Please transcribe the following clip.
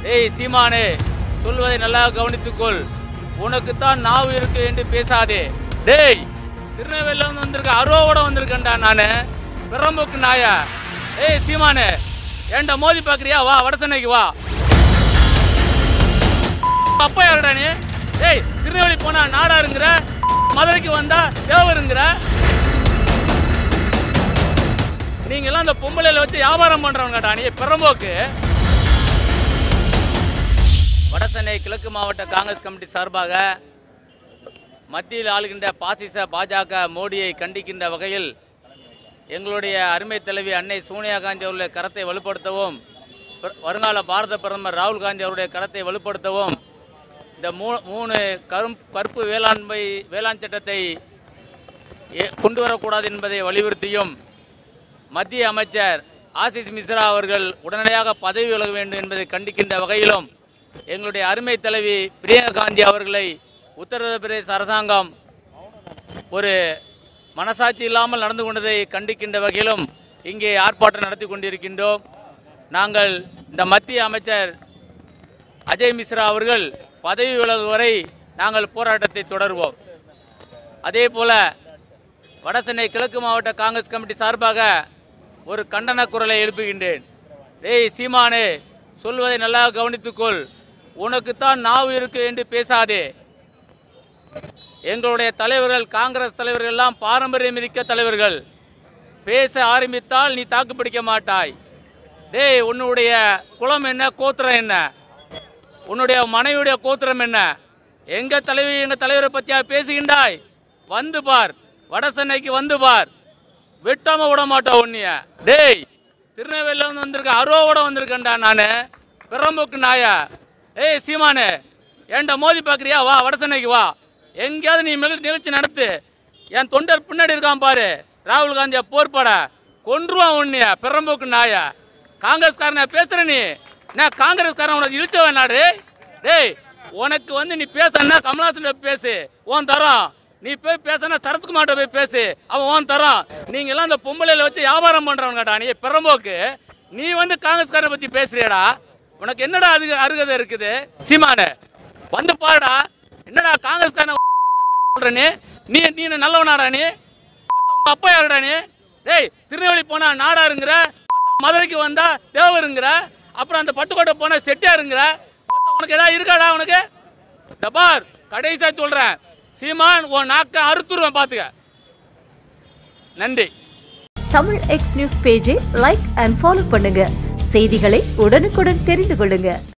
டேய் சீமானே சொல்வதை நல்லா கவனித்துக்கொள் உனக்குத்தான் நாவு இருக்கு என்று பேசாதே டேய் திருநெல்வேலியில இருந்து வந்திருக்க அருவோட வந்திருக்கேன்டா நானு பிறம்புக்கு நாயா ஏய் சீமானே ஏன்டா மோதி பாக்குறியா வா வடசென்னைக்கு வா அப்பா யாருடா நீ ஏய் திருநெல்வேலி போனா நாடாருங்கிற மதுரைக்கு வந்தா தேவருங்கிற நீங்க எல்லாம் அந்த பொம்பளையில வச்சு வியாபாரம் பண்றவங்கடா நீ பெரம்போக்கு வடசென்னை கிழக்கு மாவட்ட காங்கிரஸ் கமிட்டி சார்பாக மத்தியில் ஆளுகின்ற பாசிச பாஜக மோடியை கண்டிக்கின்ற வகையில் எங்களுடைய அருமை தலைவி அன்னை சோனியா காந்தி அவருடைய கரத்தை வலுப்படுத்தவும் பிர- வருங்கால பாரத பிரதமர் ராகுல் காந்தி அவருடைய கரத்தை வலுப்படுத்தவும் இந்த மூ மூணு கரும் கருப்பு வேளாண்மை வேளாண் சட்டத்தை ஏ- கொண்டு வரக்கூடாது என்பதை வலியுறுத்தியும் மத்திய அமைச்சர் ஆசிஸ் மிஸ்ரா அவர்கள் உடனடியாக பதவி விலக வேண்டும் என்பதை கண்டிக்கின்ற வகையிலும் எங்களுடைய அருமை தலைவி பிரியங்கா காந்தி அவர்களை உத்தரப்பிரதேச அரசாங்கம் ஒரு மனசாட்சி இல்லாமல் நடந்து கொண்டதை கண்டிக்கின்ற வகையிலும் இங்கே ஆர்ப்பாட்டம் நடத்தி கொண்டிருக்கின்றோம் நாங்கள் இந்த மத்திய அமைச்சர் அஜய் மிஸ்ரா அவர்கள் பதவி விலகு வரை நாங்கள் போராட்டத்தை தொடர்வோம் அதே போல வடசென்னை கிழக்கு மாவட்ட காங்கிரஸ் கமிட்டி சார்பாக ஒரு கண்டன குரலை எழுப்புகின்றேன் டேய் சீமானே சொல்வதை நல்லா கவனித்துக்கொள் உனக்குத்தான் நாவு இருக்கு என்று பேசாதே எங்களுடைய தலைவர்கள் காங்கிரஸ் தலைவர்கள் எல்லாம் பாரம்பரியம் மிக்க தலைவர்கள் பேச ஆரம்பித்தால் நீ தாக்கு பிடிக்க மாட்டாய் டேய் உன்னுடைய குலம் என்ன கோத்திரம் என்ன உன்னுடைய மனைவியுடைய கோத்திரம் என்ன எங்க தலைவி எங்க தலைவரை பத்தியா பேசுகின்றாய் வந்து பார் வடசென்னைக்கு வந்து பார் வெட்டாம விட மாட்டோம் உன்னைய டேய் திருநெல்வேலியில இருந்து வந்திருக்க அருவோட வந்திருக்கேன்டா நானு பிறம்புக்கு நாயா ஏய் சீமானு ஏன்டா மோதி பாக்குறியா வா வடசென்னைக்கு வா எங்கேயாவது நீ மிக நிகழ்ச்சி நடத்து என் தொண்டர் பின்னாடி இருக்கான் பாரு ராகுல் காந்தியா போர்பட கொன்றுவான் உன்னைய பிறம்போக்கு நாயா காங்கிரஸ்காரன பேசுற நீ நான் காங்கிரஸ்காரன் உனக்கு இழிச்ச வேணாடு டேய் உனக்கு வந்து நீ பேசன்னா கமலாசன் பேசு உன் தரோம் நீ போய் பேசினா சரத்குமார்ட்ட போய் பேசு அவன் உன் தரோம் நீங்க எல்லாம் இந்த பொம்பளையில வச்சு வியாபாரம் பண்றவங்கடா நீ பிறம்போக்கு நீ வந்து காங்கிரஸ்காரனை பத்தி பேசுறியடா உனக்கு என்னடா அது அருகதை இருக்குது சீமானு வந்து பாருடா என்னடா காங்கிரஸ்காரன் சொல்ற நீ நீ நீ என்ன நல்லவனாடா நீ உங்க அப்பா யாருடா நீ டேய் திருநெல்வேலி போனா நாடாருங்கிற மதுரைக்கு வந்தா தேவருங்கிற அப்புறம் அந்த பட்டுக்கோட்டை போனா செட்டியாருங்கிற உனக்கு ஏதாவது இருக்காடா உனக்கு இந்த பார் கடைசியா சொல்றேன் சீமான் உன் நாக்க அறுத்துருவேன் பாத்துக்க நன்றி தமிழ் எக்ஸ் நியூஸ் பேஜை லைக் அண்ட் ஃபாலோ பண்ணுங்க செய்திகளை உடனுக்குடன் தெரிந்து கொள்ளுங்க